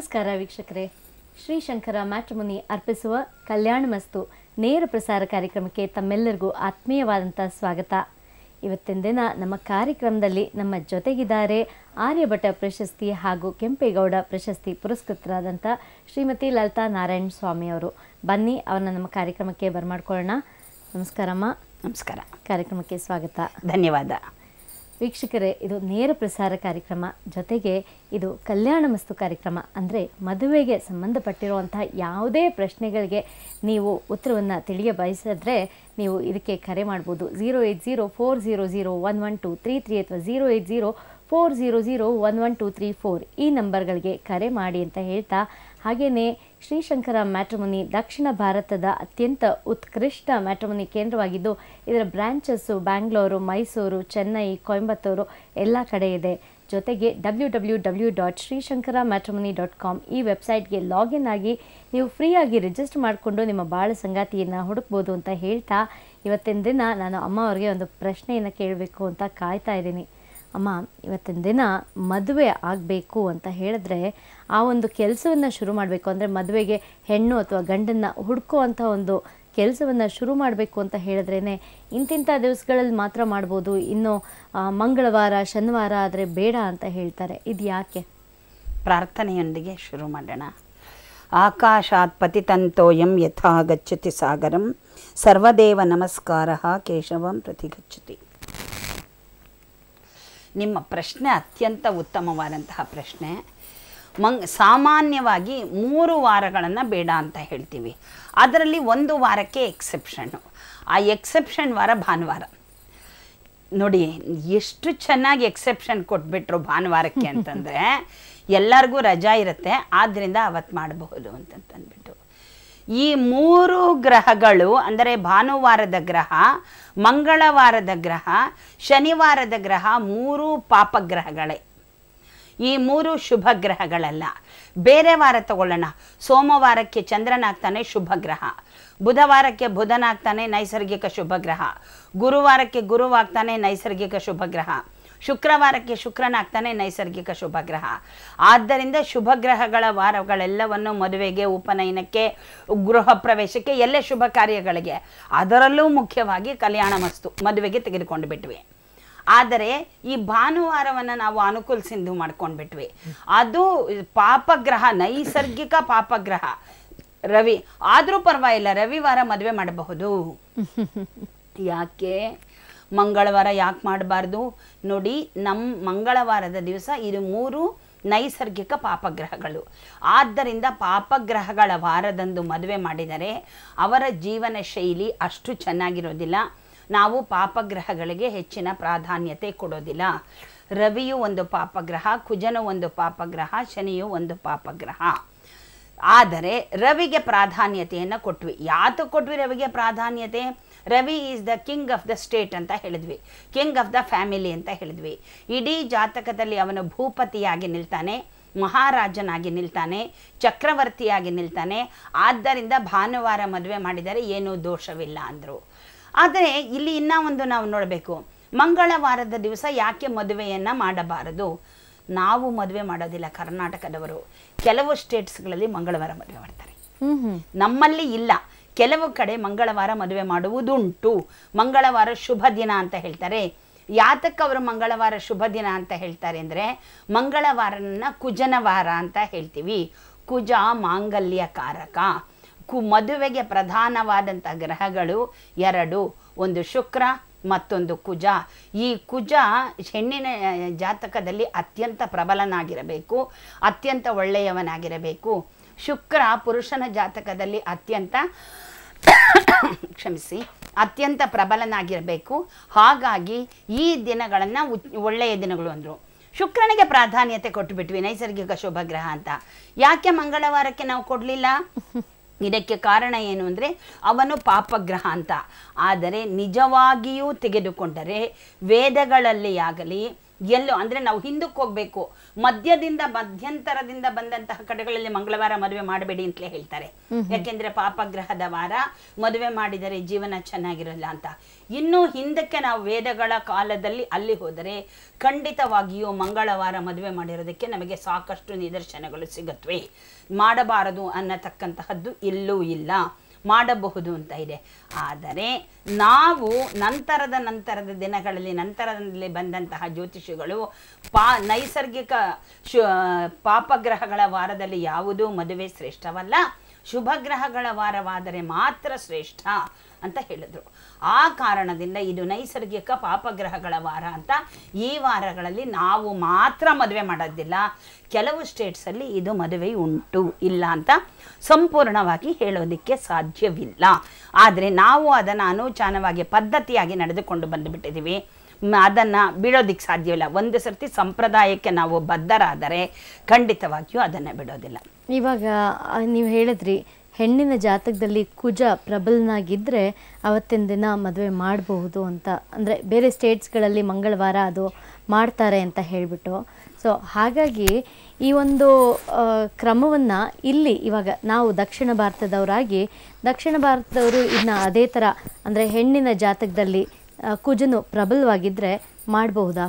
ನಮಸ್ಕಾರ ವೀಕ್ಷಕರೇ ಶ್ರೀಶಂಕರ ಮ್ಯಾಟ್ರಿಮುನಿ ಅರ್ಪಿಸುವ ಕಲ್ಯಾಣ ಮಸ್ತು ನೇರ ಪ್ರಸಾರ ಕಾರ್ಯಕ್ರಮಕ್ಕೆ ತಮ್ಮೆಲ್ಲರಿಗೂ ಆತ್ಮೀಯವಾದಂಥ ಸ್ವಾಗತ ಇವತ್ತಿನ ದಿನ ನಮ್ಮ ಕಾರ್ಯಕ್ರಮದಲ್ಲಿ ನಮ್ಮ ಜೊತೆಗಿದ್ದಾರೆ ಆರ್ಯಭಟ ಪ್ರಶಸ್ತಿ ಹಾಗೂ ಕೆಂಪೇಗೌಡ ಪ್ರಶಸ್ತಿ ಪುರಸ್ಕೃತರಾದಂಥ ಶ್ರೀಮತಿ ಲಲಿತಾ ನಾರಾಯಣ ಸ್ವಾಮಿ ಅವರು ಬನ್ನಿ ಅವ್ರನ್ನ ನಮ್ಮ ಕಾರ್ಯಕ್ರಮಕ್ಕೆ ಬರಮಾಡ್ಕೊಳ್ಳೋಣ ನಮಸ್ಕಾರಮ್ಮ ನಮಸ್ಕಾರ ಕಾರ್ಯಕ್ರಮಕ್ಕೆ ಸ್ವಾಗತ ಧನ್ಯವಾದ ವೀಕ್ಷಕರೇ ಇದು ನೇರ ಪ್ರಸಾರ ಕಾರ್ಯಕ್ರಮ ಜೊತೆಗೆ ಇದು ಕಲ್ಯಾಣ ಮಸ್ತು ಕಾರ್ಯಕ್ರಮ ಅಂದರೆ ಮದುವೆಗೆ ಸಂಬಂಧಪಟ್ಟಿರುವಂತಹ ಯಾವುದೇ ಪ್ರಶ್ನೆಗಳಿಗೆ ನೀವು ಉತ್ತರವನ್ನು ತಿಳಿಯ ಬಯಸಿದ್ರೆ ನೀವು ಇದಕ್ಕೆ ಕರೆ ಮಾಡ್ಬೋದು zero eight zero four zero zero one one two three three ಅಥವಾ zero eight zero four zero zero one one two three four ಈ ನಂಬರ್ಗಳಿಗೆ ಕರೆ ಮಾಡಿ ಅಂತ ಹೇಳ್ತಾ ಹಾಗೆಯೇ ಶ್ರೀಶಂಕರ ಮ್ಯಾಟ್ರಿಮುನಿ ದಕ್ಷಿಣ ಭಾರತದ ಅತ್ಯಂತ ಉತ್ಕೃಷ್ಟ ಮ್ಯಾಟ್ರಿಮುನಿ ಕೇಂದ್ರವಾಗಿದ್ದು ಇದರ ಬ್ರಾಂಚಸ್ಸು ಬ್ಯಾಂಗ್ಳೂರು ಮೈಸೂರು ಚೆನ್ನೈ ಕೊಯಂಬತ್ತೂರು ಎಲ್ಲ ಕಡೆ ಇದೆ ಜೊತೆಗೆ W W W dot Shrishankara matrimony dot com ಈ ವೆಬ್ಸೈಟ್ಗೆ ಲಾಗಿನ್ ಆಗಿ ನೀವು ಫ್ರೀಯಾಗಿ ರಿಜಿಸ್ಟರ್ ಮಾಡಿಕೊಂಡು ನಿಮ್ಮ ಬಾಳ ಸಂಗಾತಿಯನ್ನು ಹುಡುಕ್ಬೋದು ಅಂತ ಹೇಳ್ತಾ ಇವತ್ತಿನ ದಿನ ನಾನು ಅಮ್ಮ ಅವ್ರಿಗೆ ಒಂದು ಪ್ರಶ್ನೆಯನ್ನು ಕೇಳಬೇಕು ಅಂತ ಕಾಯ್ತಾ ಇದ್ದೀನಿ ಅಮ್ಮ ಇವತ್ತಿನ ದಿನ ಮದುವೆ ಆಗಬೇಕು ಅಂತ ಹೇಳಿದ್ರೆ ಆ ಒಂದು ಕೆಲಸವನ್ನು ಶುರು ಮಾಡಬೇಕು ಅಂದರೆ ಮದುವೆಗೆ ಹೆಣ್ಣು ಅಥವಾ ಗಂಡನ್ನು ಹುಡುಕುವಂಥ ಒಂದು ಕೆಲಸವನ್ನು ಶುರು ಮಾಡಬೇಕು ಅಂತ ಹೇಳಿದ್ರೇ ಇಂತಿಂಥ ದಿವಸಗಳಲ್ಲಿ ಮಾತ್ರ ಮಾಡ್ಬೋದು ಇನ್ನು ಆ, ಮಂಗಳವಾರ ಶನಿವಾರ ಆದರೆ ಬೇಡ ಅಂತ ಹೇಳ್ತಾರೆ ಇದು ಯಾಕೆ ಪ್ರಾರ್ಥನೆಯೊಂದಿಗೆ ಶುರು ಮಾಡೋಣ ಆಕಾಶಾತ್ ಪತಿತಂತೋಯಂ ಯಥಾ ಗಚ್ಚತಿ ಸಾಗರಂ ಸರ್ವದೇವ ನಮಸ್ಕಾರ ಕೇಶವಂ ಪ್ರತಿಗಚ್ಚತಿ ನಿಮ್ಮ ಪ್ರಶ್ನೆ ಅತ್ಯಂತ ಉತ್ತಮವಾದಂತಹ ಪ್ರಶ್ನೆ ಮಂಗ್ ಸಾಮಾನ್ಯವಾಗಿ ಮೂರು ವಾರಗಳನ್ನು ಬೇಡ ಅಂತ ಹೇಳ್ತೀವಿ ಅದರಲ್ಲಿ ಒಂದು ವಾರಕ್ಕೆ ಎಕ್ಸೆಪ್ಷನ್ನು ಆ ಎಕ್ಸೆಪ್ಷನ್ ವಾರ ಭಾನುವಾರ ನೋಡಿ ಎಷ್ಟು ಚೆನ್ನಾಗಿ ಎಕ್ಸೆಪ್ಷನ್ ಕೊಟ್ಬಿಟ್ರು ಭಾನುವಾರಕ್ಕೆ ಅಂತಂದರೆ ಎಲ್ಲರಿಗೂ ರಜಾ ಇರುತ್ತೆ ಆದ್ದರಿಂದ ಅವತ್ತು ಮಾಡಬಹುದು ಅಂತಂತಂದ್ಬಿಟ್ಟು ಈ ಮೂರು ಗ್ರಹಗಳು ಅಂದರೆ ಭಾನುವಾರದ ಗ್ರಹ ಮಂಗಳವಾರದ ಗ್ರಹ ಶನಿವಾರದ ಗ್ರಹ ಮೂರು ಪಾಪಗ್ರಹಗಳೇ ಈ ಮೂರು ಶುಭ ಗ್ರಹಗಳಲ್ಲ ಬೇರೆ ವಾರ ತಗೊಳ್ಳೋಣ ಸೋಮವಾರಕ್ಕೆ ಚಂದ್ರನಾಗ್ತಾನೆ ಶುಭ ಗ್ರಹ ಬುಧವಾರಕ್ಕೆ ಬುಧನಾಗ್ತಾನೆ ನೈಸರ್ಗಿಕ ಶುಭ ಗ್ರಹ ಗುರುವಾರಕ್ಕೆ ಗುರುವಾಗ್ತಾನೆ ನೈಸರ್ಗಿಕ ಶುಭ ಗ್ರಹ ಶುಕ್ರವಾರಕ್ಕೆ ಶುಕ್ರನಾಗ್ತಾನೆ ನೈಸರ್ಗಿಕ ಶುಭ ಗ್ರಹ ಆದ್ದರಿಂದ ಶುಭ ಗ್ರಹಗಳ ವಾರಗಳೆಲ್ಲವನ್ನು ಮದುವೆಗೆ ಉಪನಯನಕ್ಕೆ ಗೃಹ ಪ್ರವೇಶಕ್ಕೆ ಎಲ್ಲ ಶುಭ ಕಾರ್ಯಗಳಿಗೆ ಅದರಲ್ಲೂ ಮುಖ್ಯವಾಗಿ ಕಲ್ಯಾಣ ಮಸ್ತು ಮದುವೆಗೆ ತೆಗೆದುಕೊಂಡು ಬಿಟ್ವಿ ಆದರೆ ಈ ಭಾನುವಾರವನ್ನು ನಾವು ಅನುಕೂಲ ಸಿಂಧು ಮಾಡ್ಕೊಂಡ್ಬಿಟ್ವಿ ಅದು ಪಾಪಗ್ರಹ ನೈಸರ್ಗಿಕ ಪಾಪಗ್ರಹ ರವಿ ಆದರೂ ಪರವಾಗಿಲ್ಲ ರವಿವಾರ ಮದುವೆ ಮಾಡಬಹುದು ಯಾಕೆ ಮಂಗಳವಾರ ಯಾಕೆ ಮಾಡಬಾರ್ದು ನೋಡಿ ನಮ್ಮ ಮಂಗಳವಾರದ ದಿವಸ ಇದು ಮೂರು ನೈಸರ್ಗಿಕ ಪಾಪಗ್ರಹಗಳು ಆದ್ದರಿಂದ ಪಾಪಗ್ರಹಗಳ ವಾರದಂದು ಮದುವೆ ಮಾಡಿದರೆ ಅವರ ಜೀವನ ಶೈಲಿ ಅಷ್ಟು ಚೆನ್ನಾಗಿರೋದಿಲ್ಲ ನಾವು ಪಾಪಗ್ರಹಗಳಿಗೆ ಹೆಚ್ಚಿನ ಪ್ರಾಧಾನ್ಯತೆ ಕೊಡೋದಿಲ್ಲ ರವಿಯು ಒಂದು ಪಾಪಗ್ರಹ ಕುಜನು ಒಂದು ಪಾಪಗ್ರಹ ಶನಿಯು ಒಂದು ಪಾಪಗ್ರಹ ಆದರೆ ರವಿಗೆ ಪ್ರಾಧಾನ್ಯತೆಯನ್ನು ಕೊಟ್ವಿ ಯಾತಕ್ಕೆ ಕೊಟ್ವಿ ರವಿಗೆ ಪ್ರಾಧಾನ್ಯತೆ Ravi is the king of the state ಅಂತ ಹೇಳಿದ್ವಿ ಕಿಂಗ್ ಆಫ್ ದ ಫ್ಯಾಮಿಲಿ ಅಂತ ಹೇಳಿದ್ವಿ ಇಡೀ ಜಾತಕದಲ್ಲಿ ಅವನು ಭೂಪತಿಯಾಗಿ ನಿಲ್ತಾನೆ ಮಹಾರಾಜನಾಗಿ ನಿಲ್ತಾನೆ ಚಕ್ರವರ್ತಿಯಾಗಿ ನಿಲ್ತಾನೆ ಆದ್ದರಿಂದ ಭಾನುವಾರ ಮದುವೆ ಮಾಡಿದರೆ ಏನೂ ದೋಷವಿಲ್ಲ ಅಂದರು ಆದರೆ ಇಲ್ಲಿ ಇನ್ನೂ ಒಂದು ನಾವು ನೋಡಬೇಕು ಮಂಗಳವಾರದ ದಿವಸ ಯಾಕೆ ಮದುವೆಯನ್ನು ಮಾಡಬಾರದು ನಾವು ಮದುವೆ ಮಾಡೋದಿಲ್ಲ ಕರ್ನಾಟಕದವರು ಕೆಲವು ಸ್ಟೇಟ್ಸ್ಗಳಲ್ಲಿ ಮಂಗಳವಾರ ಮದುವೆ ಮಾಡ್ತಾರೆ ಹ್ಞೂ ಹ್ಞೂ ನಮ್ಮಲ್ಲಿ ಇಲ್ಲ ಕೆಲವು ಕಡೆ ಮಂಗಳವಾರ ಮದುವೆ ಮಾಡುವುದುಂಟು ಮಂಗಳವಾರ ಶುಭ ದಿನ ಅಂತ ಹೇಳ್ತಾರೆ ಯಾತಕ್ಕೆ ಅವರು ಮಂಗಳವಾರ ಶುಭ ದಿನ ಅಂತ ಹೇಳ್ತಾರೆ ಅಂದರೆ ಮಂಗಳವಾರನ ಕುಜನ ವಾರ ಅಂತ ಹೇಳ್ತೀವಿ ಕುಜ ಮಾಂಗಲ್ಯ ಕಾರಕ ಕು ಮದುವೆಗೆ ಪ್ರಧಾನವಾದಂಥ ಗ್ರಹಗಳು ಎರಡು ಒಂದು ಶುಕ್ರ ಮತ್ತೊಂದು ಕುಜ ಈ ಕುಜ ಹೆಣ್ಣಿನ ಜಾತಕದಲ್ಲಿ ಅತ್ಯಂತ ಪ್ರಬಲನಾಗಿರಬೇಕು ಅತ್ಯಂತ ಒಳ್ಳೆಯವನಾಗಿರಬೇಕು ಶುಕ್ರ ಪುರುಷನ ಜಾತಕದಲ್ಲಿ ಅತ್ಯಂತ ಕ್ಷಮಿಸಿ ಅತ್ಯಂತ ಪ್ರಬಲನಾಗಿರಬೇಕು ಹಾಗಾಗಿ ಈ ದಿನಗಳನ್ನು ಒಳ್ಳೆಯ ದಿನಗಳು ಅಂದರು ಶುಕ್ರನಿಗೆ ಪ್ರಾಧಾನ್ಯತೆ ಕೊಟ್ಟುಬಿಟ್ವಿ ನೈಸರ್ಗಿಕ ಶುಭ ಗ್ರಹ ಅಂತ ಯಾಕೆ ಮಂಗಳವಾರಕ್ಕೆ ನಾವು ಕೊಡಲಿಲ್ಲ ಇದಕ್ಕೆ ಕಾರಣ ಏನು ಅಂದರೆ ಅವನು ಪಾಪಗ್ರಹ ಅಂತ ಆದರೆ ನಿಜವಾಗಿಯೂ ತೆಗೆದುಕೊಂಡರೆ ವೇದಗಳಲ್ಲಿ ಆಗಲಿ ಎಲ್ಲೋ ಅಂದ್ರೆ ನಾವು ಹಿಂದಕ್ಕೆ ಹೋಗ್ಬೇಕು ಮಧ್ಯದಿಂದ ಮಧ್ಯಂತರದಿಂದ ಬಂದಂತಹ ಕಡೆಗಳಲ್ಲಿ ಮಂಗಳವಾರ ಮದುವೆ ಮಾಡಬೇಡಿ ಅಂತಲೇ ಹೇಳ್ತಾರೆ ಯಾಕೆಂದ್ರೆ ಪಾಪಗ್ರಹದ ವಾರ ಮದುವೆ ಮಾಡಿದರೆ ಜೀವನ ಚೆನ್ನಾಗಿರಲ್ಲ ಅಂತ ಇನ್ನು ಹಿಂದಕ್ಕೆ ನಾವು ವೇದಗಳ ಕಾಲದಲ್ಲಿ ಅಲ್ಲಿ ಹೋದರೆ ಖಂಡಿತವಾಗಿಯೂ ಮಂಗಳವಾರ ಮದುವೆ ಮಾಡಿರೋದಕ್ಕೆ ನಮಗೆ ಸಾಕಷ್ಟು ನಿದರ್ಶನಗಳು ಸಿಗುತ್ತವೆ ಮಾಡಬಾರದು ಅನ್ನತಕ್ಕಂತಹದ್ದು ಎಲ್ಲೂ ಇಲ್ಲ ಮಾಡಬಹುದು ಅಂತ ಇದೆ ಆದರೆ ನಾವು ನಂತರದ ನಂತರದ ದಿನಗಳಲ್ಲಿ ನಂತರದಲ್ಲಿ ಬಂದಂತಹ ಜ್ಯೋತಿಷಿಗಳು ಪಾ ನೈಸರ್ಗಿಕ ಶು ಪಾಪಗ್ರಹಗಳ ವಾರದಲ್ಲಿ ಯಾವುದೂ ಮದುವೆ ಶ್ರೇಷ್ಠವಲ್ಲ ಶುಭ ಗ್ರಹಗಳ ವಾರವಾದರೆ ಮಾತ್ರ ಶ್ರೇಷ್ಠ ಅಂತ ಹೇಳಿದ್ರು ಆ ಕಾರಣದಿಂದ ಇದು ನೈಸರ್ಗಿಕ ಪಾಪಗ್ರಹಗಳ ವಾರ ಅಂತ ಈ ವಾರಗಳಲ್ಲಿ ನಾವು ಮಾತ್ರ ಮದುವೆ ಮಾಡೋದಿಲ್ಲ ಕೆಲವು ಸ್ಟೇಟ್ಸಲ್ಲಿ ಇದು ಮದುವೆ ಉಂಟು ಇಲ್ಲ ಅಂತ ಸಂಪೂರ್ಣವಾಗಿ ಹೇಳೋದಕ್ಕೆ ಸಾಧ್ಯವಿಲ್ಲ ಆದರೆ ನಾವು ಅದನ್ನು ಅನೂಚಾನವಾಗಿ ಪದ್ಧತಿಯಾಗಿ ನಡೆದುಕೊಂಡು ಬಂದುಬಿಟ್ಟಿದ್ದೀವಿ ಅದನ್ನು ಬಿಡೋದಕ್ಕೆ ಸಾಧ್ಯವಿಲ್ಲ ಒಂದು ಸರ್ತಿ ಸಂಪ್ರದಾಯಕ್ಕೆ ನಾವು ಬದ್ಧರಾದರೆ ಖಂಡಿತವಾಗಿಯೂ ಅದನ್ನು ಬಿಡೋದಿಲ್ಲ ಇವಾಗ ನೀವು ಹೇಳಿದ್ರಿ ಹೆಣ್ಣಿನ ಜಾತಕದಲ್ಲಿ ಕುಜ ಪ್ರಬಲನಾಗಿದ್ದರೆ ಅವತ್ತಿನ ದಿನ ಮದುವೆ ಮಾಡಬಹುದು ಅಂತ ಅಂದರೆ ಬೇರೆ ಸ್ಟೇಟ್ಸ್ಗಳಲ್ಲಿ ಮಂಗಳವಾರ ಅದು ಮಾಡ್ತಾರೆ ಅಂತ ಹೇಳಿಬಿಟ್ಟು ಸೊ ಹಾಗಾಗಿ ಈ ಒಂದು ಕ್ರಮವನ್ನು ಇಲ್ಲಿ ಇವಾಗ ನಾವು ದಕ್ಷಿಣ ಭಾರತದವರಾಗಿ ದಕ್ಷಿಣ ಭಾರತದವರು ಇನ್ನು ಅದೇ ಥರ ಅಂದರೆ ಹೆಣ್ಣಿನ ಜಾತಕದಲ್ಲಿ ಆ, ಕುಜನು ಪ್ರಬಲವಾಗಿದ್ದರೆ ಮಾಡಬಹುದಾ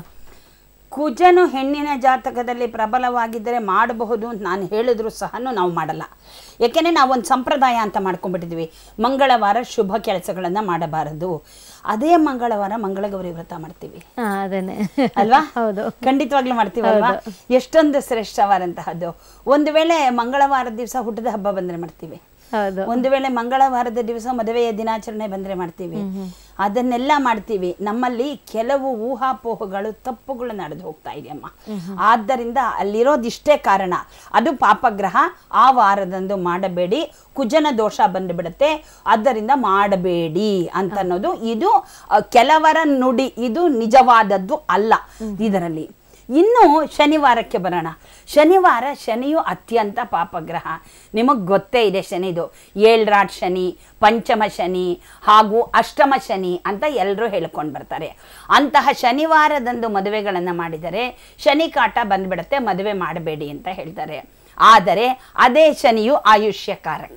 ಕುಜನು ಹೆಣ್ಣಿನ ಜಾತಕದಲ್ಲಿ ಪ್ರಬಲವಾಗಿದ್ದರೆ ಮಾಡಬಹುದು ಅಂತ ನಾನು ಹೇಳಿದ್ರು ಸಹ ನಾವು ಮಾಡಲ್ಲ ಯಾಕೆಂದರೆ ನಾವು ಒಂದು ಸಂಪ್ರದಾಯ ಅಂತ ಮಾಡ್ಕೊಂಡ್ಬಿಟ್ಟಿದ್ವಿ ಮಂಗಳವಾರ ಶುಭ ಕೆಲಸಗಳನ್ನು ಮಾಡಬಾರದು ಅದೇ ಮಂಗಳವಾರ ಮಂಗಳಗೌರಿ ವ್ರತ ಮಾಡ್ತೀವಿ ಹಾಂ ಅದೇನೆ ಅಲ್ವಾ ಹೌದು ಖಂಡಿತವಾಗ್ಲೂ ಮಾಡ್ತೀವಲ್ವಾ ಎಷ್ಟೊಂದು ಶ್ರೇಷ್ಠವಾದಂತಹದ್ದು ಒಂದು ವೇಳೆ ಮಂಗಳವಾರದ ದಿವಸ ಹುಟ್ಟದ ಹಬ್ಬ ಬಂದ್ರೆ ಮಾಡ್ತೀವಿ ಹೌದು ಒಂದು ವೇಳೆ ಮಂಗಳವಾರದ ದಿವಸ ಮದುವೆಯ ದಿನಾಚರಣೆ ಬಂದ್ರೆ ಮಾಡ್ತೀವಿ ಅದನ್ನೆಲ್ಲ ಮಾಡ್ತೀವಿ ನಮ್ಮಲ್ಲಿ ಕೆಲವು ಊಹಾಪೋಹಗಳು ತಪ್ಪುಗಳು ನಡೆದು ಹೋಗ್ತಾ ಇದೆ ಅಮ್ಮ ಆದ್ದರಿಂದ ಅಲ್ಲಿರೋದಿಷ್ಟೇ ಕಾರಣ ಅದು ಪಾಪಗ್ರಹ ಆ ವಾರದಂದು ಮಾಡಬೇಡಿ ಕುಜನ ದೋಷ ಬಂದುಬಿಡುತ್ತೆ ಆದ್ದರಿಂದ ಮಾಡಬೇಡಿ ಅಂತ ಅನ್ನೋದು ಇದು ಅ, ಕೆಲವರ ನುಡಿ ಇದು ನಿಜವಾದದ್ದು ಅಲ್ಲ ಇದರಲ್ಲಿ ಇನ್ನು ಶನಿವಾರಕ್ಕೆ ಬರೋಣ ಶನಿವಾರ ಶನಿಯು ಅತ್ಯಂತ ಪಾಪಗ್ರಹ ನಿಮಗೆ ಗೊತ್ತೇ ಇದೆ ಶನಿದು ಏಳ್ರಾಟ್ ಶನಿ ಪಂಚಮ ಶನಿ ಹಾಗೂ ಅಷ್ಟಮ ಶನಿ ಅಂತ ಎಲ್ಲರೂ ಹೇಳ್ಕೊಂಡು ಬರ್ತಾರೆ ಅಂತಹ ಶನಿವಾರದಂದು ಮದುವೆಗಳನ್ನು ಮಾಡಿದರೆ ಶನಿ ಕಾಟ ಬಂದ್ಬಿಡುತ್ತೆ ಮದುವೆ ಮಾಡಬೇಡಿ ಅಂತ ಹೇಳ್ತಾರೆ ಆದರೆ ಅದೇ ಶನಿಯು ಆಯುಷ್ಯಕಾರಕ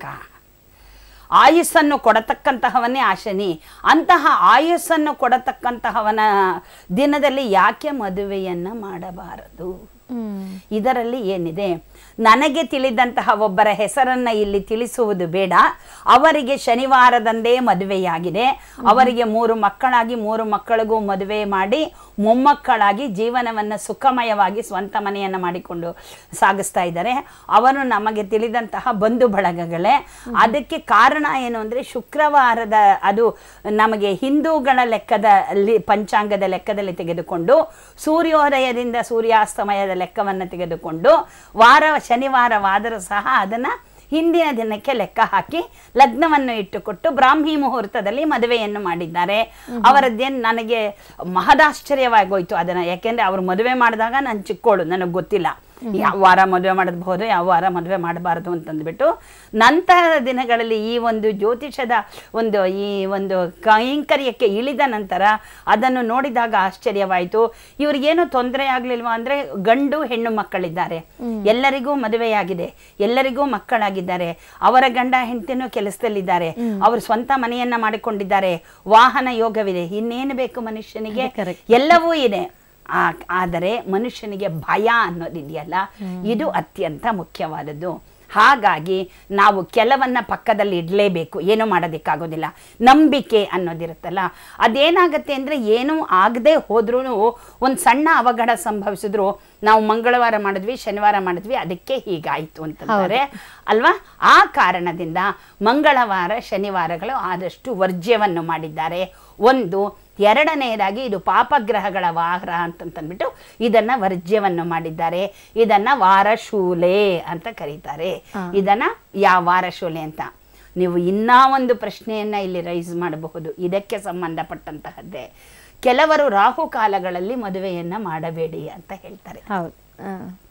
ಆಯುಸ್ಸನ್ನು ಕೊಡತಕ್ಕಂತಹವನೇ ಆ ಶನಿ ಅಂತಹ ಆಯುಸ್ಸನ್ನು ಕೊಡತಕ್ಕಂತಹವನ ದಿನದಲ್ಲಿ ಯಾಕೆ ಮದುವೆಯನ್ನು ಮಾಡಬಾರದು ಹ್ಮ್ ಇದರಲ್ಲಿ ಏನಿದೆ ನನಗೆ ತಿಳಿದಂತಹ ಒಬ್ಬರ ಹೆಸರನ್ನ ಇಲ್ಲಿ ತಿಳಿಸುವುದು ಬೇಡ ಅವರಿಗೆ ಶನಿವಾರದಂದೇ ಮದುವೆಯಾಗಿದೆ ಅವರಿಗೆ ಮೂರು ಮಕ್ಕಳಾಗಿ ಮೂರು ಮಕ್ಕಳಿಗೂ ಮದುವೆ ಮಾಡಿ ಮೊಮ್ಮಕ್ಕಳಾಗಿ ಜೀವನವನ್ನು ಸುಖಮಯವಾಗಿ ಸ್ವಂತ ಮನೆಯನ್ನು ಮಾಡಿಕೊಂಡು ಸಾಗಿಸ್ತಾ ಇದ್ದಾರೆ ಅವರು ನಮಗೆ ತಿಳಿದಂತಹ ಬಂಧು ಬಳಗಗಳೇ ಅದಕ್ಕೆ ಕಾರಣ ಏನು ಅಂದರೆ ಶುಕ್ರವಾರದ ಅದು ನಮಗೆ ಹಿಂದೂಗಳ ಲೆಕ್ಕದಲ್ಲಿ ಪಂಚಾಂಗದ ಲೆಕ್ಕದಲ್ಲಿ ತೆಗೆದುಕೊಂಡು ಸೂರ್ಯೋದಯದಿಂದ ಸೂರ್ಯಾಸ್ತಮಯದ ಲೆಕ್ಕವನ್ನು ತೆಗೆದುಕೊಂಡು ವಾರ ಶನಿವಾರವಾದರೂ ಸಹ ಅದನ್ನು ಹಿಂದಿನ ದಿನಕ್ಕೆ ಲೆಕ್ಕ ಹಾಕಿ ಲಗ್ನವನ್ನು ಇಟ್ಟುಕೊಟ್ಟು ಬ್ರಾಹ್ಮಿ ಮುಹೂರ್ತದಲ್ಲಿ ಮದುವೆಯನ್ನು ಮಾಡಿದ್ದಾರೆ ಅವರದ್ದೇನು ನನಗೆ ಮಹದಾಶ್ಚರ್ಯವಾಗೋಯ್ತು ಅದನ್ನು ಯಾಕೆಂದರೆ ಅವರು ಮದುವೆ ಮಾಡಿದಾಗ ನಾನು ಚಿಕ್ಕೋಳು ನನಗೆ ಗೊತ್ತಿಲ್ಲ ಯಾವ ವಾರ ಮದುವೆ ಮಾಡಬಹುದು ಯಾವ ವಾರ ಮದುವೆ ಮಾಡಬಾರದು ಅಂತಂದ್ಬಿಟ್ಟು ನಂತರದ ದಿನಗಳಲ್ಲಿ ಈ ಒಂದು ಜ್ಯೋತಿಷದ ಒಂದು ಈ ಒಂದು ಕೈಂಕರ್ಯಕ್ಕೆ ಇಳಿದ ನಂತರ ಅದನ್ನು ನೋಡಿದಾಗ ಆಶ್ಚರ್ಯವಾಯಿತು ಇವ್ರಿಗೇನು ತೊಂದರೆ ಆಗ್ಲಿಲ್ವಾ ಅಂದ್ರೆ ಗಂಡು ಹೆಣ್ಣು ಮಕ್ಕಳಿದ್ದಾರೆ ಎಲ್ಲರಿಗೂ ಮದುವೆಯಾಗಿದೆ ಎಲ್ಲರಿಗೂ ಮಕ್ಕಳಾಗಿದ್ದಾರೆ ಅವರ ಗಂಡ ಹೆಂಡತಿನೂ ಕೆಲಸದಲ್ಲಿದ್ದಾರೆ ಅವರು ಸ್ವಂತ ಮನೆಯನ್ನ ಮಾಡಿಕೊಂಡಿದ್ದಾರೆ ವಾಹನ ಯೋಗವಿದೆ ಇನ್ನೇನು ಬೇಕು ಮನುಷ್ಯನಿಗೆ Correct. ಎಲ್ಲವೂ ಇದೆ ಆ- ಆದರೆ ಮನುಷ್ಯನಿಗೆ ಭಯ ಅನ್ನೋದಿದೆಯಲ್ಲ ಇದು ಅತ್ಯಂತ ಮುಖ್ಯವಾದದ್ದು ಹಾಗಾಗಿ ನಾವು ಕೆಲವನ್ನ ಪಕ್ಕದಲ್ಲಿ ಇಡಲೇಬೇಕು ಏನೂ ಮಾಡೋದಕ್ಕಾಗೋದಿಲ್ಲ ನಂಬಿಕೆ ಅನ್ನೋದಿರುತ್ತಲ್ಲ ಅದೇನಾಗತ್ತೆ ಅಂದರೆ ಏನೂ ಆಗದೆ ಹೋದ್ರೂ ಒಂದು ಸಣ್ಣ ಅವಘಡ ಸಂಭವಿಸಿದ್ರು ನಾವು ಮಂಗಳವಾರ ಮಾಡಿದ್ವಿ ಶನಿವಾರ ಮಾಡಿದ್ವಿ ಅದಕ್ಕೆ ಹೀಗಾಯಿತು ಅಂತಂದರೆ ಅಲ್ವಾ ಆ ಕಾರಣದಿಂದ ಮಂಗಳವಾರ ಶನಿವಾರಗಳು ಆದಷ್ಟು ವರ್ಜ್ಯವನ್ನು ಮಾಡಿದ್ದಾರೆ ಒಂದು ಎರಡನೆಯದಾಗಿ ಇದು ಪಾಪಗ್ರಹಗಳ ವಾರ ಅಂತಂತಂದ್ಬಿಟ್ಟು ಇದನ್ನ ವರ್ಜ್ಯವನ್ನು ಮಾಡಿದ್ದಾರೆ ಇದನ್ನ ವಾರಶೂಲೆ ಅಂತ ಕರೀತಾರೆ ಇದನ್ನ ಯಾವ ವಾರಶೂಲೆ ಅಂತ ನೀವು ಇನ್ನೂ ಒಂದು ಪ್ರಶ್ನೆಯನ್ನ ಇಲ್ಲಿ ರೈಸ್ ಮಾಡಬಹುದು ಇದಕ್ಕೆ ಸಂಬಂಧಪಟ್ಟಂತಹದ್ದೇ ಕೆಲವರು ರಾಹುಕಾಲಗಳಲ್ಲಿ ಮದುವೆಯನ್ನ ಮಾಡಬೇಡಿ ಅಂತ ಹೇಳ್ತಾರೆ ಹೌದು ಆ.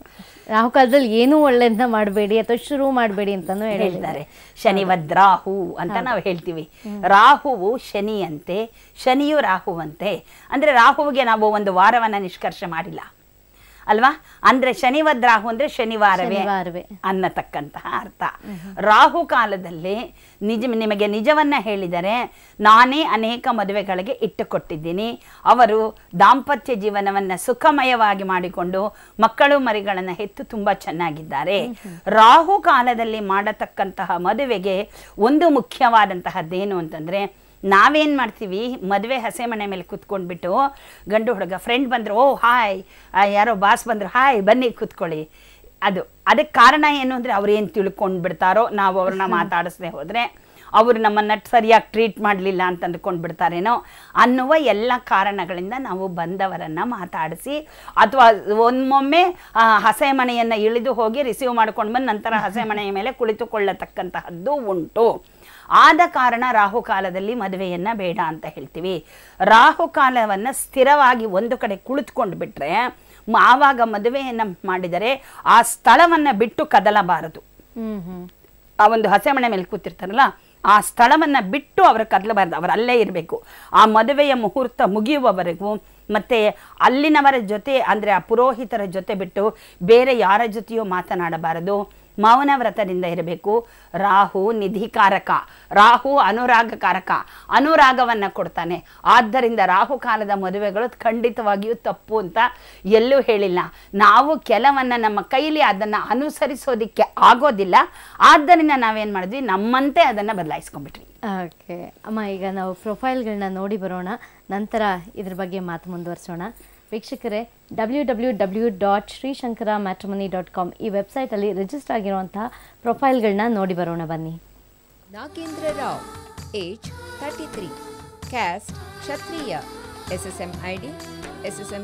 ರಾಹುಕಾಲದಲ್ಲಿ ಏನೂ ಒಳ್ಳೆಯದನ್ನ ಮಾಡಬೇಡಿ ಅಥವಾ ಶುರು ಮಾಡಬೇಡಿ ಅಂತಾನು ಹೇಳಿದ್ದಾರೆ ಹೇಳ್ತಾರೆ ಶನಿವದ್ರಾಹು ಅಂತ ನಾವು ಹೇಳ್ತೀವಿ ರಾಹುವು ಶನಿಯಂತೆ ಶನಿಯು ರಾಹುವಂತೆ ಅಂದ್ರೆ ರಾಹುವಿಗೆ ನಾವು ಒಂದು ವಾರವನ್ನ ನಿಷ್ಕರ್ಷೆ ಮಾಡಿಲ್ಲ ಅಲ್ವಾ ಅಂದ್ರೆ ಶನಿವದ್ರಾಹು ಅಂದ್ರೆ ಶನಿವಾರವೇ ಶನಿವಾರವೇ. ಅನ್ನತಕ್ಕಂತಹ ಅರ್ಥ ರಾಹು ಕಾಲದಲ್ಲಿ ನಿಜ ನಿಮಗೆ ನಿಜವನ್ನ ಹೇಳಿದರೆ ನಾನೇ ಅನೇಕ ಮದುವೆಗಳಿಗೆ ಇಟ್ಟುಕೊಟ್ಟಿದ್ದೀನಿ ಅವರು ದಾಂಪತ್ಯ ಜೀವನವನ್ನ ಸುಖಮಯವಾಗಿ ಮಾಡಿಕೊಂಡು ಮಕ್ಕಳು ಮರಿಗಳನ್ನು ಹೆತ್ತು ತುಂಬಾ ಚೆನ್ನಾಗಿದ್ದಾರೆ ರಾಹು ಕಾಲದಲ್ಲಿ ಮಾಡತಕ್ಕಂತಹ ಮದುವೆಗೆ ಒಂದು ಮುಖ್ಯವಾದಂತಹದ್ದೇನು ಅಂತಂದ್ರೆ ನಾವೇನು ಮಾಡ್ತೀವಿ ಮದುವೆ ಹಸೆ ಮನೆ ಮೇಲೆ ಕುತ್ಕೊಂಡ್ಬಿಟ್ಟು ಗಂಡು ಹುಡುಗ ಫ್ರೆಂಡ್ ಬಂದರು ಓ ಹಾಯ್ ಆ, ಯಾರೋ ಬಾಸ್ ಬಂದರು ಹಾಯ್ ಬನ್ನಿ ಕುತ್ಕೊಳ್ಳಿ ಅದು ಅದಕ್ಕೆ ಕಾರಣ ಏನು ಅಂದರೆ ಅವ್ರು ಏನು ತಿಳ್ಕೊಂಡು ಬಿಡ್ತಾರೋ ನಾವು ಅವ್ರನ್ನ ಮಾತಾಡಿಸದೆ ಹೋದರೆ ಅವರು ನಮ್ಮನ್ನು ಸರಿಯಾಗಿ ಟ್ರೀಟ್ ಮಾಡಲಿಲ್ಲ ಅಂತ ಅಂದ್ಕೊಂಡು ಬಿಡ್ತಾರೇನೋ ಅನ್ನುವ ಎಲ್ಲ ಕಾರಣಗಳಿಂದ ನಾವು ಬಂದವರನ್ನು ಮಾತಾಡಿಸಿ ಅಥವಾ ಒಮ್ಮೊಮ್ಮೆ ಆ, ಹಸೆ ಮನೆಯನ್ನು ಇಳಿದು ಹೋಗಿ ರಿಸೀವ್ ಮಾಡ್ಕೊಂಡು ಬಂದು ನಂತರ ಹಸೆ ಮನೆಯ ಮೇಲೆ ಕುಳಿತುಕೊಳ್ಳತಕ್ಕಂತಹದ್ದು ಉಂಟು ಆದ ಕಾರಣ ರಾಹುಕಾಲದಲ್ಲಿ ಮದುವೆಯನ್ನ ಬೇಡ ಅಂತ ಹೇಳ್ತೀವಿ ರಾಹುಕಾಲವನ್ನು ಸ್ಥಿರವಾಗಿ ಒಂದು ಕಡೆ ಕುಳಿತುಕೊಂಡು ಬಿಟ್ರೆ ಮ- ಆವಾಗ ಮದುವೆಯನ್ನ ಮಾಡಿದರೆ ಆ ಸ್ಥಳವನ್ನ ಬಿಟ್ಟು ಕದಲಬಾರದು ಹ್ಮ್ ಹ್ಮ್ ಆ ಒಂದು ಹಸೆಮಣೆ ಮೇಲೆ ಕೂತಿರ್ತಾರಲ್ಲ ಆ ಸ್ಥಳವನ್ನ ಬಿಟ್ಟು ಅವರು ಕದಲಬಾರ್ದು ಅವರು ಅಲ್ಲೇ ಇರಬೇಕು ಆ ಮದುವೆಯ ಮುಹೂರ್ತ ಮುಗಿಯುವವರೆಗೂ ಮತ್ತೆ ಅಲ್ಲಿನವರ ಜೊತೆ ಅಂದರೆ ಆ ಪುರೋಹಿತರ ಜೊತೆ ಬಿಟ್ಟು ಬೇರೆ ಯಾರ ಜೊತೆಯೂ ಮಾತನಾಡಬಾರದು ಮೌನ ವ್ರತದಿಂದ ಇರಬೇಕು ರಾಹು ನಿಧಿಕಾರಕ ರಾಹು ಅನುರಾಗಕಾರಕ ಅನುರಾಗವನ್ನು ಕೊಡ್ತಾನೆ ಆದ್ದರಿಂದ ರಾಹು ಕಾಲದ ಮದುವೆಗಳು ಖಂಡಿತವಾಗಿಯೂ ತಪ್ಪು ಅಂತ ಎಲ್ಲೂ ಹೇಳಿಲ್ಲ ನಾವು ಕೆಲವನ್ನ ನಮ್ಮ ಕೈಲಿ ಅದನ್ನು ಅನುಸರಿಸೋದಿಕ್ಕೆ ಆಗೋದಿಲ್ಲ ಆದ್ದರಿಂದ ನಾವೇನು ಮಾಡಿದ್ವಿ ನಮ್ಮಂತೆ ಅದನ್ನು ಬದಲಾಯಿಸ್ಕೊಂಡ್ಬಿಟ್ವಿ ಓಕೆ ಅಮ್ಮ ಈಗ ನಾವು ಪ್ರೊಫೈಲ್ಗಳನ್ನ ನೋಡಿ ಬರೋಣ ನಂತರ ಇದ್ರ ಬಗ್ಗೆ ಮಾತು ಮುಂದುವರಿಸೋಣ ವೀಕ್ಷಕರೇ W W W dot Shrishankara matrimony dot com ಈ ವೆಬ್ಸೈಟಲ್ಲಿ ರಿಜಿಸ್ಟರ್ ಆಗಿರುವಂತಹ ಪ್ರೊಫೈಲ್ಗಳನ್ನ ನೋಡಿ ಬರೋಣ ಬನ್ನಿ Nagendra Rao, age 33, caste Kshatriya, SSM ID SSM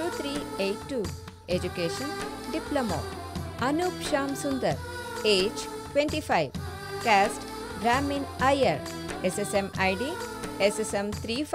62382, education Diploma. Anup Sham Sundar, age 25, caste Brahmin Iyer, SSM ID SSM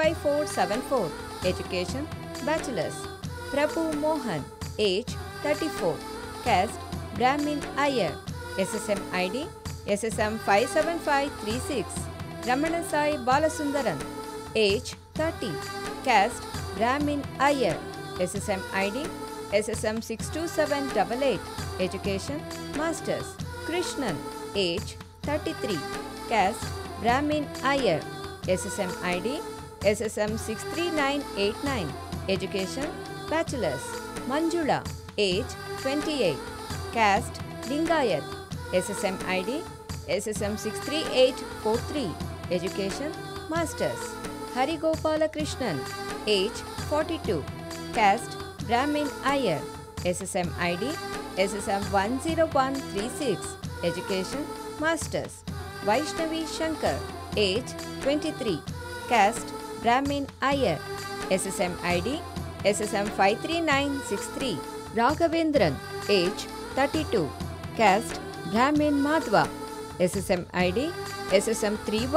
35474, education Bachelor's. Prabhu Mohan, age 34, caste Brahmin Iyer, SSM ID SSM 57536, Ramana Sai Balasundaran, age 30, caste Brahmin Iyer, SSM ID SSM 62788, education Masters. Krishnan, age 33, caste Brahmin Iyer, SSM ID SSM 63989, education Bachelor's. Manjula, age 28, caste Lingayat, SSM ID SSM 63843, education Masters. Harigopala Krishnan, age 42, caste Brahmin Iyer, SSM ID SSM 10136, education Masters. Vaishnavi Shankar, age 23, caste Brahmin Iyer, SSM ID SSM 53963, Raghavendran, age 32, caste Brahmin Madhva, SSM ID SSM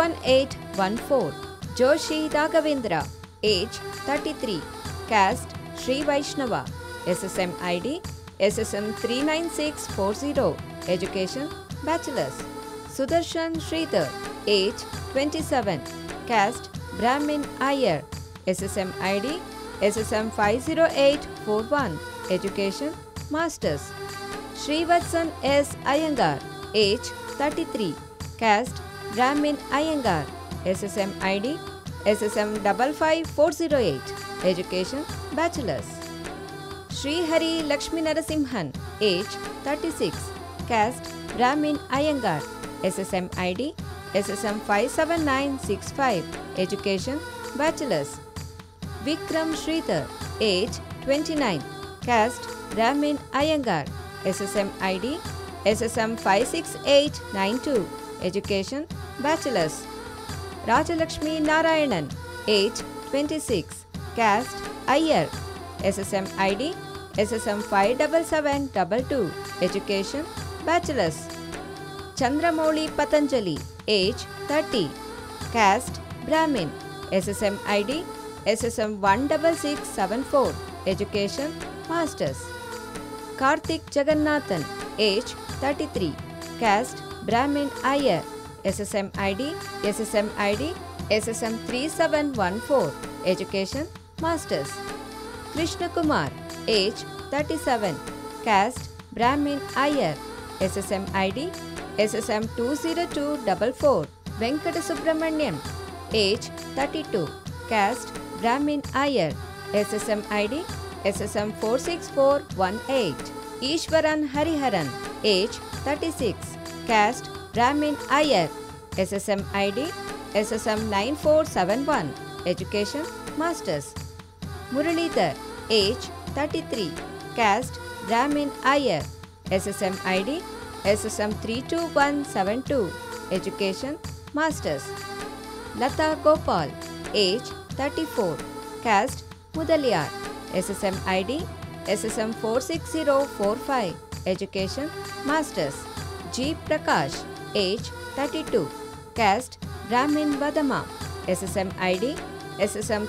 31814, Joshi Raghavendra, age 33, caste Sri Vaishnava, SSM ID SSM 39640, education Bachelor's. Sudarshan Sridhar, age 27, caste Brahmin Iyer, SSM ID SSM 50841, education Masters. Srivatsan S. Iyengar, age 33, caste Brahmin Iyengar, SSM ID SSM 55408, education Bachelor's. Sri Hari Lakshmi Narasimhan, age 36, caste Brahmin Iyengar, SSM ID SSM 57965, education Bachelor's. Vikram Sridhar, age 29, caste Brahmin Iyengar, SSM ID SSM 56892, education Bachelor's. Rajalakshmi Narayanan, age 26, caste Iyer, SSM ID SSM 57722, education Bachelor's. Chandramouli Patanjali, age 30, caste Brahmin, SSM ID SSM 16674, education Masters. Karthik Jagannathan, age 33, caste Brahmin Iyer, SSM ID, SSM ID, SSM 3714, education Masters. Krishna Kumar, age 37, caste Brahmin Iyer, SSM ID, SSM 20244, Venkata Subramaniam, age 32, caste Brahmin Iyer, SSM ID, SSM 46418, Ishwaran Hariharan, age 36, caste Brahmin Iyer, SSM ID, SSM 9471, education Masters. Muralidhar, age 33, caste Brahmin Iyer, SSM ID, SSM 32172, education Masters. Lata Gopal, age 34, caste Mudaliar, SSM ID, SSM 46045, education Masters. G. Prakash, age 32, caste Brahmin Vadama, SSM ID, SSM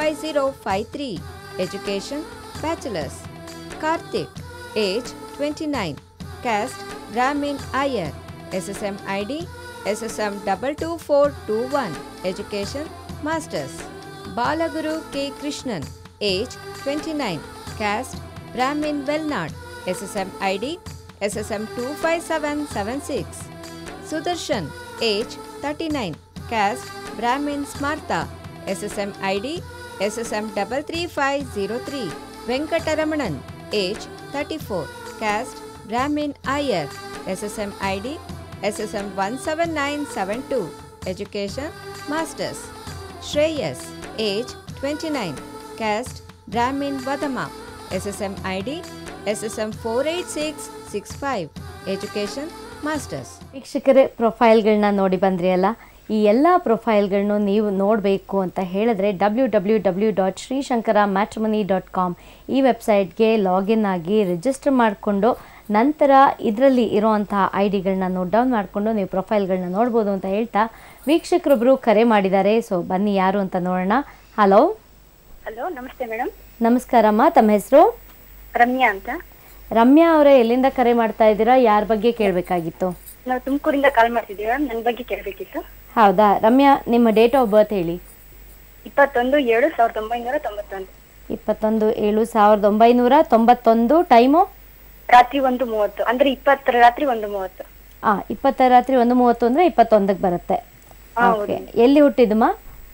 35053, education Bachelors. Karthik, age 29, caste Brahmin Iyer, SSM ID, SSM 22421, education Masters. Balaguru K. Krishnan, age 29, caste Brahmin Velnad, SSM ID, SSM 25776. Sudarshan, age 39, caste Brahmin Smartha, SSM ID, SSM 33503. Venkataramanan, age 34, caste Brahmin Iyer, SSM ID, SSM 17972, education Masters. Shreyas, age 29, caste Brahmin Vadama, SSM ID, SSM 48665, education Masters. ವೀಕ್ಷಕರೇ ಪ್ರೊಫೈಲ್ಗಳನ್ನ ನೋಡಿ ಬಂದ್ರಿ ಅಲ್ಲ ಈ ಎಲ್ಲ ಪ್ರೊಫೈಲ್ಗಳನ್ನು ನೀವು ನೋಡಬೇಕು ಅಂತ ಹೇಳಿದ್ರೆ W W W dot Shrishankara matrimony dot com ಈ ವೆಬ್ಸೈಟ್ಗೆ ಲಾಗಿನ್ ಆಗಿ ರಿಜಿಸ್ಟರ್ ಮಾಡಿಕೊಂಡು ನಂತರ ಇದರಲ್ಲಿ ಇರುವಂತಹ ಐ ಡಿಗಳನ್ನ ನೋಟ್ ಡೌನ್ ಮಾಡಿಕೊಂಡು ನೀವು ಪ್ರೊಫೈಲ್ಗಳನ್ನ ನೋಡ್ಬೋದು ಅಂತ ಹೇಳ್ತಾ ವೀಕ್ಷಕರೊಬ್ಬರು ಕರೆ ಮಾಡಿದ್ದಾರೆ ಸೊ ಬನ್ನಿ ಯಾರು ಅಂತ ನೋಡೋಣ ಹಲೋ ಹಲೋ ನಮಸ್ತೆ ಮೇಡಮ್ ನಮಸ್ಕಾರಮ್ಮ ತಮ್ಮ ಹೆಸರು ರಮ್ಯಾ ಅಂತ ರಮ್ಯಾ ಅವರೇ ಎಲ್ಲಿಂದ ಕರೆ ಮಾಡ್ತಾ ಇದ್ದೀರಾ ಯಾರ ಬಗ್ಗೆ ಕೇಳಬೇಕಾಗಿತ್ತು ನಾವು ತುಮಕೂರಿಂದ ಕಾಲ್ ಮಾಡ್ತಿದ್ದೀವಿ ಮೇಡಮ್ ನನ್ನ ಬಗ್ಗೆ ಕೇಳಬೇಕಿತ್ತು ಹೌದಾ ರಮ್ಯಾ ನಿಮ್ಮ ಡೇಟ್ ಆಫ್ ಬರ್ತ್ ಹೇಳಿ ಇಪ್ಪತ್ತೊಂದು ಏಳು ಸಾವಿರದ ಒಂಬೈನೂರ ತೊಂಬತ್ತೊಂದು ಇಪ್ಪತ್ತೊಂದು ಏಳು ಸಾವಿರದ ಒಂಬೈನೂರ ತೊಂಬತ್ತೊಂದು ಟೈಮು ರಾತ್ರಿ ಒಂದು ಮೂವತ್ತು ಅಂದ್ರೆ ಇಪ್ಪತ್ತರ ರಾತ್ರಿ ಒಂದು ಮೂವತ್ತು ಆ ಇಪ್ಪತ್ತರ ರಾತ್ರಿ ಒಂದು ಮೂವತ್ತು ಅಂದರೆ ಇಪ್ಪತ್ತೊಂದಕ್ಕೆ ಬರುತ್ತೆ ಹಾ, ಓಕೆ ಎಲ್ಲಿ ಹುಟ್ಟಿದಮ್ಮ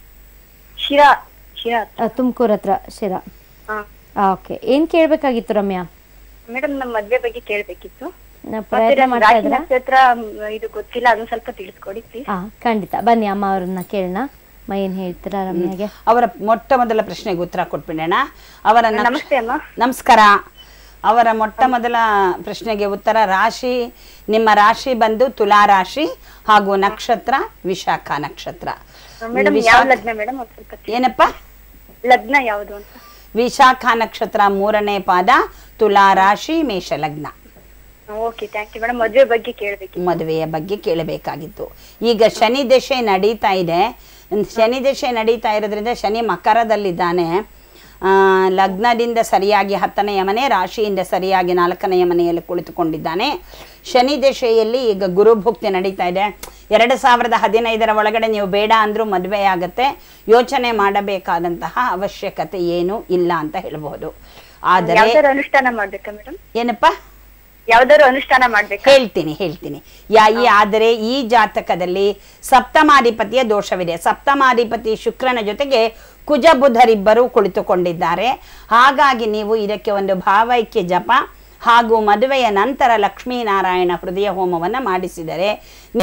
ಶಿರಾ ಶಿರಾ ತುಮಕೂರು ಹತ್ರ ಶಿರಾ ಹಾ ಓಕೆ ಏನು ಕೇಳಬೇಕಾಗಿತ್ತು ರಮ್ಯಾ ಮೇಡಮ್ ನಮ್ಮ ಮದ್ವೆ ಬಗ್ಗೆ ಕೇಳಬೇಕಿತ್ತು ನಾ ಮತ್ತೆ ಪ್ರಯತ್ನ ನಮ್ ಮಾಡ್ತಾ ರಾಶಿ ಇದ್ದೀರಾ ನಕ್ಷತ್ರ ಮ್, ಇದು ಗೊತ್ತಿಲ್ಲ ಅದನ್ನ ಸ್ವಲ್ಪ ತಿಳಿಸ್ಕೊಡಿ ಪ್ಲೀಸ್ ಹಾಂ ಖಂಡಿತ ಬನ್ನಿ ಅಮ್ಮ ಅವ್ರನ್ನ ಕೇಳೋಣ ಅಮ್ಮ ಏನು ಹೇಳ್ತೀರಾ ರಮ್ಯಾಗೆ ಅವರ ಮೊಟ್ಟ ಮೊದಲ ಪ್ರಶ್ನೆಗೆ ಉತ್ತರ ಕೊಟ್ಬಿಡೋಣ ಅವರ ನಕ್ಷ- ನಮಸ್ತೆ ಅಮ್ಮ ನಮಸ್ಕಾರ ಅವರ ಮೊಟ್ಟ ಮೊದಲ ಪ್ರಶ್ನೆಗೆ ಉತ್ತರ ರಾಶಿ ನಿಮ್ಮ ರಾಶಿ ಬಂದು ತುಲಾ ರಾಶಿ ಹಾಗೂ ನಕ್ಷತ್ರ ವಿಶಾಖ ನಕ್ಷತ್ರ ಮೇಡಮ್ ಯಾವ ವಿಶಾಖ- ಲಗ್ನ ಮೇಡಮ್ ಒಂದ್ ಸ್ವಲ್ಪ ತಿಳಿ- ಏನಪ್ಪ ಲಗ್ನ ಯಾವುದು ಅಂತ ವಿಶಾಖ ನಕ್ಷತ್ರ ಮೂರನೇ ಪಾದ ತುಲಾ ರಾಶಿ ಮೇಷ ಲಗ್ನ ಓಕೆ ಥ್ಯಾಂಕ್ ಯು ಮೇಡಮ್ ಮದ್ವೆ ಬಗ್ಗೆ ಕೇಳಬೇಕಿತ್ತು ಮದುವೆಯ ಬಗ್ಗೆ ಕೇಳಬೇಕಾಗಿತ್ತು ಈಗ ಶನಿ ದಶೆ ನಡೀತಾ ಇದೆ ಶನಿ ದಶೆ ನಡೀತಾ ಇರೋದ್ರಿಂದ ಶನಿ ಮಕರದಲ್ಲಿದ್ದಾನೆ ಆ, ಲಗ್ನದಿಂದ ಸರಿಯಾಗಿ ಹತ್ತನೆಯ ಮನೆ ರಾಶಿಯಿಂದ ಸರಿಯಾಗಿ ನಾಲ್ಕನೆಯ ಮನೆಯಲ್ಲಿ ಕುಳಿತುಕೊಂಡಿದ್ದಾನೆ ಶನಿ ದಶೆಯಲ್ಲಿ ಈಗ ಗುರುಭುಕ್ತಿ ನಡೀತಾ ಇದೆ ಎರಡು ಸಾವಿರದ ಹದಿನೈದರ ಒಳಗಡೆ ನೀವು ಬೇಡ ಅಂದರೂ ಮದುವೆ ಆಗುತ್ತೆ ಯೋಚನೆ ಮಾಡಬೇಕಾದಂತಹ ಅವಶ್ಯಕತೆ ಏನೂ ಇಲ್ಲ ಅಂತ ಹೇಳಬಹುದು ಆದರೆ ಯಾವ್ದಾರು ಅನುಷ್ಠಾನ ಮಾಡ್ಬೇಕಾ ಮೇಡಮ್ ಏನಪ್ಪ ಯಾವ್ದಾರು ಅನುಷ್ಠಾನ ಮಾಡ್ಬೇಕಾ ಹೇಳ್ತೀನಿ ಹೇಳ್ತೀನಿ ಯಾ ಈ ಆದರೆ ಈ ಜಾತಕದಲ್ಲಿ ಸಪ್ತಮಾಧಿಪತಿಯ ದೋಷವಿದೆ ಸಪ್ತಮಾಧಿಪತಿ ಶುಕ್ರನ ಜೊತೆಗೆ ಕುಜ ಬುಧರಿಬ್ಬರು ಕುಳಿತುಕೊಂಡಿದ್ದಾರೆ ಹಾಗಾಗಿ ನೀವು ಇದಕ್ಕೆ ಒಂದು ಭಾವೈಕ್ಯ ಜಪ ಹಾಗೂ ಮದುವೆಯ ನಂತರ ಲಕ್ಷ್ಮೀನಾರಾಯಣ ಹೃದಯ ಹೋಮವನ್ನು ಮಾಡಿಸಿದರೆ